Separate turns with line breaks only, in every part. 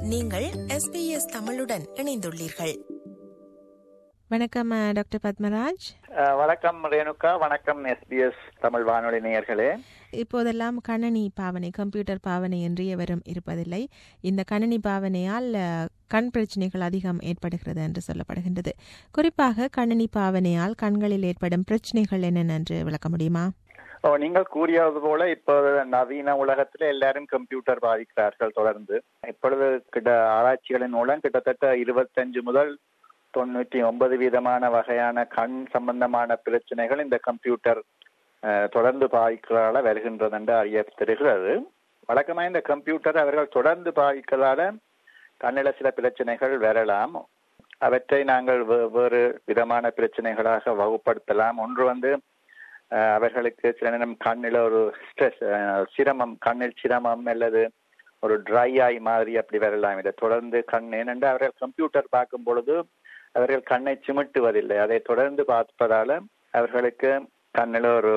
நீங்கள் எஸ்பிஎஸ் தமிழுடன் இணைந்துள்ளீர்கள்
வணக்கம் அஹ், டாக்டர் பத்மராஜ்
அஹ், வணக்கம் ரேணுகா வணக்கம் எஸ்பிஎஸ் தமிழ் வானொலி நேயர்களே
இப்போதெல்லாம் கணனி பாவனை கம்ப்யூட்டர் பாவனை என்று எவரும் இருப்பதில்லை இந்த கணனி பாவனையால் அஹ், கண் பிரச்சனைகள் அதிகம் ஏற்படுகிறது என்று சொல்லப்படுகின்றது குறிப்பாக கணனி பாவனையால் கண்களில் ஏற்படும் பிரச்சனைகள் என்னென்ன என்று விளக்க முடியுமா
ஓ நீங்கள் கூறியது போல இப்போ நவீன உலகத்துல எல்லாரும் கம்ப்யூட்டர் பாதிக்கிறார்கள் தொடர்ந்து இப்பொழுது கிட்ட ஆராய்ச்சிகளின் மூலம் கிட்டத்தட்ட இருபத்தஞ்சு முதல் தொண்ணூற்றி ஒன்பது விதமான வகையான கண் சம்பந்தமான பிரச்சனைகள் இந்த கம்ப்யூட்டர் அஹ், தொடர்ந்து பாதிக்கிறதால வருகின்றது என்று அறிய தெரிகிறது வழக்கமாக இந்த கம்ப்யூட்டர் அவர்கள் தொடர்ந்து பாதிக்கிறதால கண்ணில சில பிரச்சனைகள் வரலாம் அவற்றை நாங்கள் வே- வேறு விதமான பிரச்சனைகளாக வகுப்படுத்தலாம் ஒன்று வந்து அஹ், அவர்களுக்கு சில நேரம் கண்ணில் ஒரு ஸ்ட்ரெஸ் சிரமம் கண்ணில் சிரமம் அல்லது ஒரு ட்ரை ஆய் மாதிரி அப்படி வரலாம் இதை தொடர்ந்து கண் ஏனென்று அவர்கள் கம்ப்யூட்டர் பார்க்கும் பொழுது அவர்கள் கண்ணை சிமிட்டுவதில்லை அதை தொடர்ந்து பார்ப்பதால அவர்களுக்கு கண்ணில் ஒரு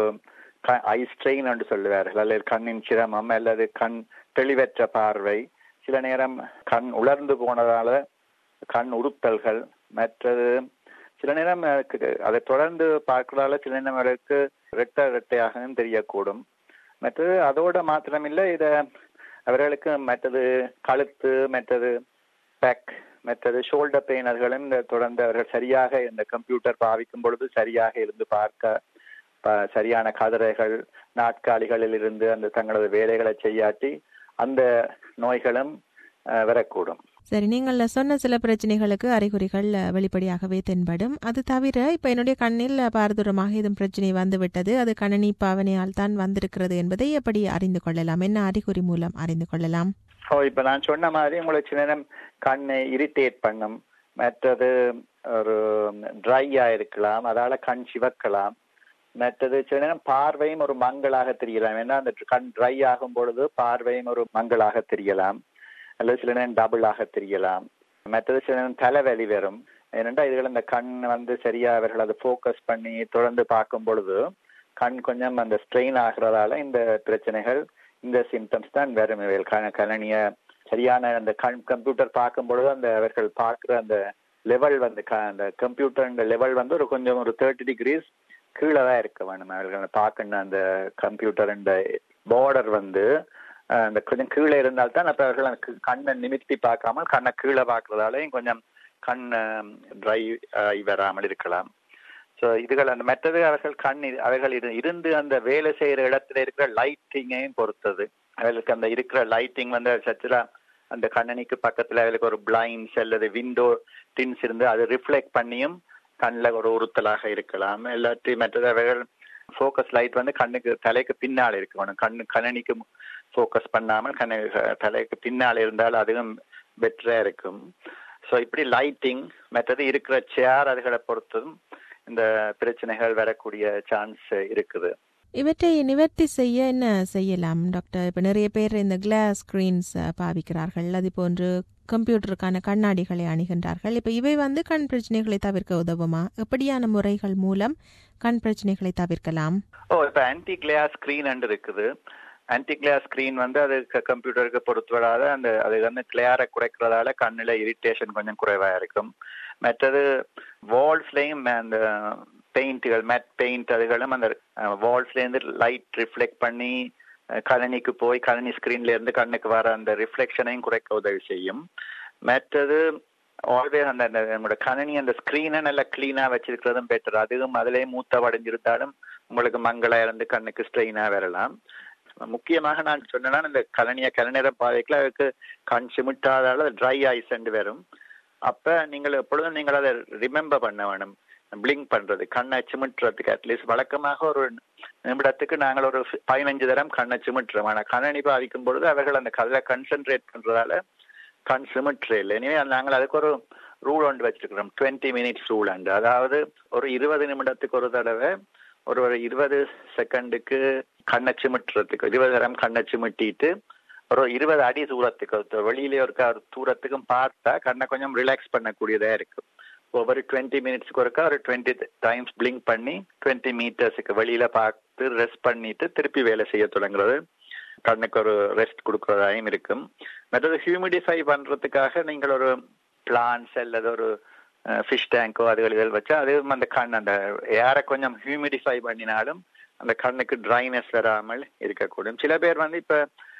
ஐ ஸ்ட்ரெயின் என்று சொல்லுவார்கள் அல்லது கண்ணின் சிரமம் அல்லது கண் தெளிவற்ற பார்வை சில நேரம் கண் உலர்ந்து போனதால கண் உறுத்தல்கள் மற்றது சில நேரம் அஹ், கு- அதை தொடர்ந்து பார்க்கறதால சில நேரம் அவருக்கு ரெட்டை ரெட்டையாகவும் தெரியக்கூடும் மற்றது அதோட மாத்திரமில்லை இத அவர்களுக்கு மற்றது கழுத்து மற்றது பேக் மற்றது ஷோல்டர் பெயினர்களும் இந்த தொடர்ந்து அவர்கள் சரியாக இந்த கம்ப்யூட்டர் பாவிக்கும் பொழுது சரியாக இருந்து பார்க்க ப- சரியான கதிரைகள் நாட்காலிகளில் இருந்து அந்த தங்களது வேலைகளை செய்யாட்டி அந்த நோய்களும் அஹ், வரக்கூடும்
சரி நீங்கள் சொன்ன சில பிரச்சனைகளுக்கு அறிகுறிகள் அஹ், வெளிப்படையாகவே தென்படும் அது தவிர இப்ப என்னுடைய கண்ணில் பாரதூரமாக இதும் பிரச்சனை வந்துவிட்டது அது கணனி பாவனையால் தான் வந்திருக்கிறது என்பதை எப்படி அறிந்து கொள்ளலாம் என்ன அறிகுறி மூலம் அறிந்து கொள்ளலாம்
ஓ இப்ப நான் சொன்ன மாதிரி உங்களுக்கு சில நேரம் கண்ணை இரிட்டேட் பண்ணும் மற்றது ஒரு ட்ரையா இருக்கலாம் அதால கண் சிவக்கலாம் மற்றது சில நேரம் பார்வையும் ஒரு மங்களாக தெரியலாம் ஏன்னா அந்த கண் ட்ரை ஆகும் பொழுது பார்வையும் ஒரு மங்களாக தெரியலாம் அல்லது சில நேரம் டபுளாக தெரியலாம் மற்றது சில நேரம் தலைவலி வரும் ஏனென்றா இதுகள் இந்த கண் வந்து சரியா அவர்கள் அதை ஃபோக்கஸ் பண்ணி தொடர்ந்து பார்க்கும் பொழுது கண் கொஞ்சம் அந்த ஸ்ட்ரெயின் ஆகிறதால இந்த பிரச்சனைகள் இந்த சிம்டம்ஸ் தான் வரும் இவைகள் க- கணனிய சரியான அந்த கண் கம்ப்யூட்டர் பார்க்கும் பொழுது அந்த அவர்கள் பார்க்குற அந்த லெவல் வந்து க- அந்த கம்ப்யூட்டர் லெவல் வந்து ஒரு கொஞ்சம் ஒரு தேர்ட்டி டிகிரிஸ் கீழே தான் இருக்க வேணும் அவர்கள் பார்க்கணும் அந்த கம்ப்யூட்டர் இந்த பார்டர் வந்து அஹ், அந்த கொஞ்சம் கீழே இருந்தால்தான் அப்ப அவர்கள் அந்த கு- கண்ணை நிமித்தி பார்க்காமல் கண்ணை கீழே பார்க்கறதாலையும் கொஞ்சம் கண் ட்ரை ஆகி வராமல் இருக்கலாம் ஸோ இதுகள் அந்த மற்றது அவர்கள் கண் இரு- அவர்கள் இரு- இருந்து அந்த வேலை செய்யற இடத்துல இருக்கிற லைட்டிங்கையும் பொறுத்தது அவர்களுக்கு அந்த இருக்கிற லைட்டிங் வந்து சச்சுலா அந்த கண்ணனிக்கு பக்கத்துல அவர்களுக்கு ஒரு பிளைண்ட்ஸ் அல்லது விண்டோ டின்ஸ் இருந்து அது ரிஃப்ளெக்ட் பண்ணியும் கண்ணில் ஒரு உறுத்தலாக இருக்கலாம் இல்லாட்டி மற்றது அவர்கள் ஃபோக்கஸ் லைட் வந்து கண்ணுக்கு தலைக்கு பின்னால் இருக்கணும் கண்ணு கண்ணனிக்கு ஃபோக்கஸ் பண்ணாமல் கண்ணு தலைக்கு பின்னால் இருந்தால் அதுவும் பெட்டரா இருக்கும் ஸோ இப்படி லைட்டிங் மற்றது இருக்கிற சேர் அதுகளை பொறுத்ததும் இந்த பிரச்சனைகள் வரக்கூடிய சான்ஸ் இருக்குது
இவற்றை நிவர்த்தி செய்ய என்ன செய்யலாம் டாக்டர் இப்ப நிறைய பேர் இந்த கிளாஸ் ஸ்கிரீன்ஸ் பாவிக்கிறார்கள் அது போன்று கம்ப்யூட்டருக்கான கண்ணாடிகளை அணுகின்றார்கள் இப்ப இவை வந்து கண் பிரச்சனைகளை தவிர்க்க உதவுமா எப்படியான முறைகள் மூலம் கண் பிரச்சனைகளை தவிர்க்கலாம்
ஓ இப்போ ஆன்டி கிளியர் ஸ்க்ரீன் இருக்குது ஆன்டி கிளியர் ஸ்க்ரீன் வந்து அது கம்ப்யூட்டருக்கு பொறுத்துவராத அந்த அது வந்து கிளியரை குறைக்கிறதால கண்ணில் இரிட்டேஷன் கொஞ்சம் குறைவாக இருக்கும் மற்றது வால்ஸ்லேயும் அந்த பெயிண்ட்டுகள் மேட் பெயிண்ட் அதுகளும் அந்த வால்ஸ்லேருந்து லைட் ரிஃப்ளெக்ட் பண்ணி அஹ், கணினிக்கு போய் கணினி ஸ்க்ரீன்ல இருந்து கண்ணுக்கு வர அந்த ரிஃப்ளெக்ஷனையும் குறைக்க உதவி செய்யும் மற்றது ஆல்வேஸ் அந்த அந்த நம்மளோட கணினி அந்த ஸ்க்ரீனை நல்லா கிளீனா வச்சிருக்கிறதும் பெட்டர் அதுவும் அதிலே மூத்த வடைஞ்சிருந்தாலும் உங்களுக்கு மங்களா இருந்து கண்ணுக்கு ஸ்ட்ரெயினா வரலாம் முக்கியமாக நான் சொன்னேன்னா இந்த கலனிய கலநேர பாதைக்குள்ள அதுக்கு கண் சிமிட்டாதால ட்ரை ஐஸ் வரும் அப்ப நீங்கள் எப்பொழுதும் நீங்கள் அதை ரிமெம்பர் பண்ண வேணும் பிளிங்க் பண்றது கண்ணை சிமிட்டுறதுக்கு அட்லீஸ்ட் வழக்கமாக ஒரு நிமிடத்துக்கு நாங்கள் ஒரு பதினஞ்சு தரம் கண்ணை சிமிட்டுறோம் ஆனால் கண்ணணி பாதிக்கும் பொழுது அவர்கள் அந்த கதில் கன்சென்ட்ரேட் பண்றதால கண் சிமிட்ரு இல்லை எனவே நாங்கள் அதுக்கு ஒரு ரூல் ஒன்று வச்சிருக்கிறோம் டுவெண்ட்டி மினிட்ஸ் ரூல் அண்டு அதாவது ஒரு இருபது நிமிடத்துக்கு ஒரு தடவை ஒரு ஒரு இருபது செகண்டுக்கு கண்ணை சிமிட்டுறதுக்கு இருபது தரம் கண்ணை சிமிட்டிட்டு ஒரு இருபது அடி தூரத்துக்கு வெளியிலே இருக்க ஒரு தூரத்துக்கும் பார்த்தா கண்ணை கொஞ்சம் ரிலாக்ஸ் பண்ணக்கூடியதா இருக்கும் ஒவ்வொரு டுவெண்ட்டி மினிட்ஸ்க்கு ஒருக்கா ஒரு டுவெண்ட்டி டைம்ஸ் பிளிங்க் பண்ணி டுவெண்ட்டி மீட்டர்ஸுக்கு வெளியில பார்த்து ரெஸ்ட் பண்ணிட்டு திருப்பி வேலை செய்ய தொடங்குறது கண்ணுக்கு ஒரு ரெஸ்ட் கொடுக்கறதாயும் இருக்கும் மற்றது ஹியூமிடிஃபை பண்றதுக்காக நீங்கள் ஒரு பிளான்ஸ் அல்லது ஒரு ஃபிஷ் டேங்கோ அதுகள் இதில் வச்சா அது அந்த கண் அந்த ஏரை கொஞ்சம் ஹியூமிடிஃபை பண்ணினாலும் அந்த கண்ணுக்கு ட்ரைனஸ் வராமல் இருக்கக்கூடும் சில பேர் வந்து இப்போ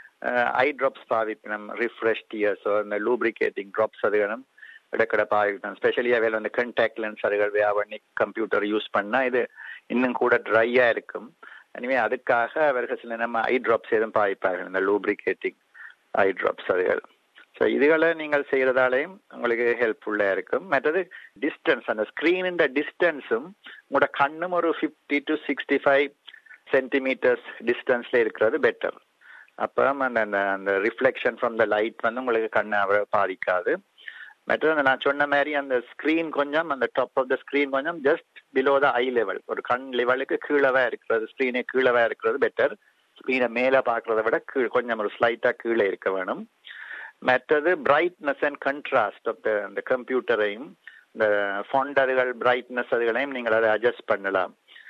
ஐ ட்ராப்ஸ் பாவிக்கணும் ரிஃப்ரெஷ் டியர்ஸோ இந்த லூப்ரிகேட்டிங் ட்ராப்ஸ் அதுகளும் இடக்கடை பாவிக்கணும் ஸ்பெஷலி அவையில் வந்து கண்டாக்ட் லென்ஸ் அதுகள் வியா பண்ணி கம்ப்யூட்டர் யூஸ் பண்ணால் இது இன்னும் கூட ட்ரையாக இருக்கும் எனவே அதுக்காக அவர்கள் சில நம்ம ஐ ட்ராப்ஸ் எதுவும் பாவிப்பார்கள் இந்த லூப்ரிகேட்டிங் ஐ ட்ராப்ஸ் அதுகள் ஸோ இதுகளை நீங்கள் செய்கிறதாலையும் உங்களுக்கு ஹெல்ப்ஃபுல்லாக இருக்கும் மற்றது டிஸ்டன்ஸ் அந்த ஸ்க்ரீனின் டிஸ்டன்ஸும் உங்களோட கண்ணும் ஒரு fifty to sixty five centimetres டிஸ்டன்ஸில் இருக்கிறது பெட்டர் அப்போ அந்த அந்த அந்த ரிஃப்ளெக்ஷன் ஃப்ரம் த லைட் வந்து உங்களுக்கு கண்ணை அவ்வளோ பாதிக்காது மற்றது அந்த நான் சொன்ன மாதிரி அந்த ஸ்க்ரீன் கொஞ்சம் அந்த டாப் ஆஃப் த ஸ்க்ரீன் கொஞ்சம் just below the eye level ஒரு கண் லெவலுக்கு கீழவே இருக்கிறது ஸ்க்ரீனே கீழவே இருக்கிறது பெட்டர் ஸ்க்ரீனை மேலே பார்க்குறத விட கீழ் கொஞ்சம் ஒரு ஸ்லைட்டாக கீழே இருக்க வேணும் மற்றது brightness and contrast of the இந்த கம்ப்யூட்டரையும் இந்த ஃபாண்டர்கள் பிரைட்னஸ் அதுகளையும் நீங்கள் அதை அட்ஜஸ்ட் பண்ணலாம்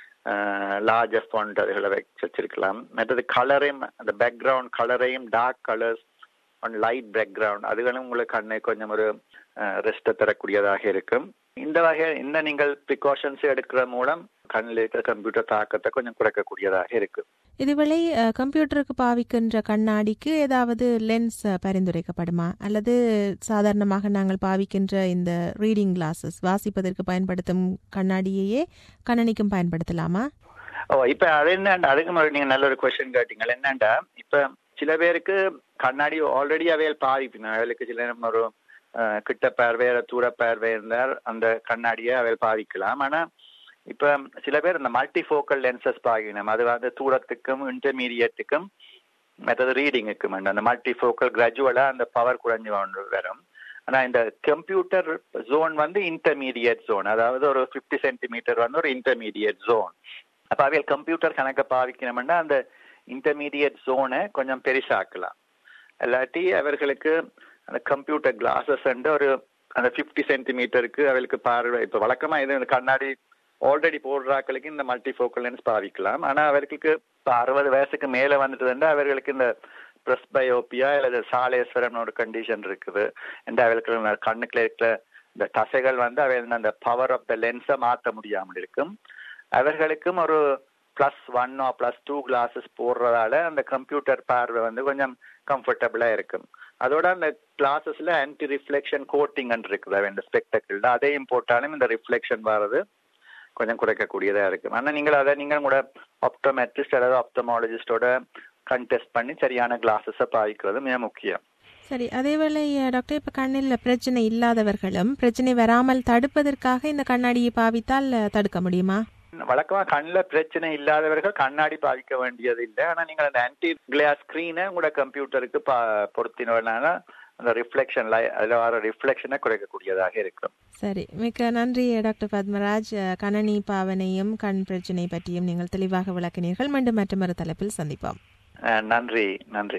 லார்ஜர் ஃபாண்ட் அதுகளை வச்சிருக்கலாம் மற்றது கலரையும் அந்த பேக்ரவுண்ட் கலரையும் dark colours on light background அதுகளும் உங்களுக்கு கண்ணை கொஞ்சம் ஒரு ரெஸ்ட்டை தரக்கூடியதாக இருக்கும் இந்த வகை இந்த நீங்கள் ப்ரிகாஷன்ஸ் எடுக்கிற மூலம் கண்ணில் இருக்கிற கம்ப்யூட்டர் தாக்கத்தை கொஞ்சம் குறைக்கக்கூடியதாக இருக்கு
இதுவேளை கம்ப்யூட்டருக்கு பாவிக்கின்ற கண்ணாடிக்கு ஏதாவது லென்ஸ் பரிந்துரைக்கப்படுமா அல்லது சாதாரணமாக நாங்கள் பாவிக்கின்ற இந்த ரீடிங் கிளாஸஸ் வாசிப்பதற்கு பயன்படுத்தும் கண்ணாடியையே கணனிக்கும் பயன்படுத்தலாமா
ஓ இப்ப அது என்ன அதுக்கு முதல்ல நீங்க நல்ல ஒரு கொஸ்டின் கேட்டீங்க என்னண்டா இப்ப சில பேருக்கு கண்ணாடி ஆல்ரெடி அவையில் பாதிப்பின அவைகளுக்கு சில நேரம் ஒரு கிட்ட பார்வை தூர பார்வை இருந்தால் அந்த கண்ணாடியை அவையில் பாதிக்கலாம் ஆனா இப்ப சில பேர் இந்த மல்டி ஃபோக்கல் லென்சஸ் பாகினம் அது வந்து தூரத்துக்கும் இன்டர்மீடியட்டுக்கும் மற்றது ரீடிங்குக்கும் அந்த மல்டி ஃபோக்கல் கிராஜுவலா அந்த பவர் குறைஞ்சு வரும் ஆனா இந்த கம்ப்யூட்டர் ஜோன் வந்து இன்டர்மீடியட் ஜோன் அதாவது ஒரு ஃபிஃப்டி சென்டிமீட்டர் வந்து ஒரு இன்டர்மீடியட் ஜோன் அப்ப அவையில் கம்ப்யூட்டர் கணக்க பாவிக்கணும்னா அந்த இன்டர்மீடியட் ஜோனை கொஞ்சம் பெருசாக்கலாம் இல்லாட்டி அவர்களுக்கு அந்த கம்ப்யூட்டர் கிளாஸஸ் ஒரு அந்த ஃபிஃப்டி சென்டிமீட்டருக்கு அவளுக்கு பார்வை இப்போ வழக்கமா இது இந்த கண்ணாடி ஆல்ரெடி போடுறாக்களுக்கு இந்த மல்டி ஃபோக்கல் லென்ஸ் பாவிக்கலாம் ஆனா அவர்களுக்கு இப்போ அறுபது வயசுக்கு மேல வந்துட்டு அவர்களுக்கு இந்த பிரஸ்பயோப்பியா அல்லது சாலேஸ்வரம் ஒரு கண்டிஷன் இருக்குது இந்த அவர்களுக்கு கண்ணுக்குள்ள இருக்கிற இந்த தசைகள் வந்து அவைகள் அந்த பவர் ஆஃப் த லென்ஸை மாற்ற முடியாமல் இருக்கும் அவர்களுக்கும் ஒரு பிளஸ் ஒன்னோ பிளஸ் டூ கிளாஸஸ் போடுறதால அந்த கம்ப்யூட்டர் பார்வை வந்து கொஞ்சம் கம்ஃபர்டபுளா இருக்கும் அதோட அந்த கிளாஸஸ்ல ஆன்டி ரிஃப்ளெக்ஷன் கோட்டிங் இருக்குது இந்த ஸ்பெக்டக்கிள் அதையும் போட்டாலும் இந்த ரிஃப்ளெக்ஷன் வர்றது கொஞ்சம் குறைக்கக்கூடியதா இருக்கு ஆனா நீங்கள் அதை நீங்கள் கூட ஆப்டோமெட்ரிஸ்ட் அதாவது ஆப்டமாலஜிஸ்டோட கண்டெஸ்ட் பண்ணி சரியான கிளாஸஸை பாவிக்கிறது மிக முக்கியம்
சரி அதேவேளை டாக்டர் இப்ப கண்ணில் பிரச்சனை இல்லாதவர்களும் பிரச்சனை வராமல் தடுப்பதற்காக இந்த கண்ணாடியை பாவித்தால் தடுக்க முடியுமா
வழக்கமா கண்ணில் பிரச்சனை இல்லாதவர்கள் கண்ணாடி பாவிக்க வேண்டியது இல்லை ஆனா நீங்கள் அந்த ஆன்டி கிளாஸ் ஸ்கிரீனை உங்களோட கம்ப்யூட்டருக்கு பா பொருத்தினோம்னா அந்த ரிஃப்ளெக்ஷன் அதில் வர ரிஃப்ளெக்ஷனை குறைக்கக்கூடியதாக இருக்கும்
சரி மிக்க நன்றி டாக்டர் பத்மராஜ் கணனி பாவனையும் கண் பிரச்சனை பற்றியும் நீங்கள் தெளிவாக விளக்கினீர்கள் மீண்டும் மற்றொரு தலைப்பில் சந்திப்போம்
நன்றி நன்றி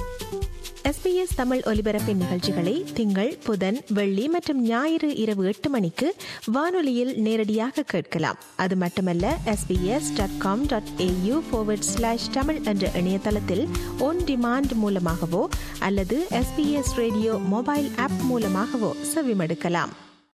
எஸ்பிஎஸ் தமிழ் ஒலிபரப்பின் நிகழ்ச்சிகளை திங்கள் புதன் வெள்ளி மற்றும் ஞாயிறு இரவு எட்டு மணிக்கு வானொலியில் நேரடியாக கேட்கலாம் அது மட்டுமல்ல SBS dot com dot AU forward slash Tamil என்ற இணையதளத்தில் ஒன் டிமாண்ட் மூலமாகவோ அல்லது எஸ்பிஎஸ் ரேடியோ மொபைல் ஆப் மூலமாகவோ செவிமடுக்கலாம்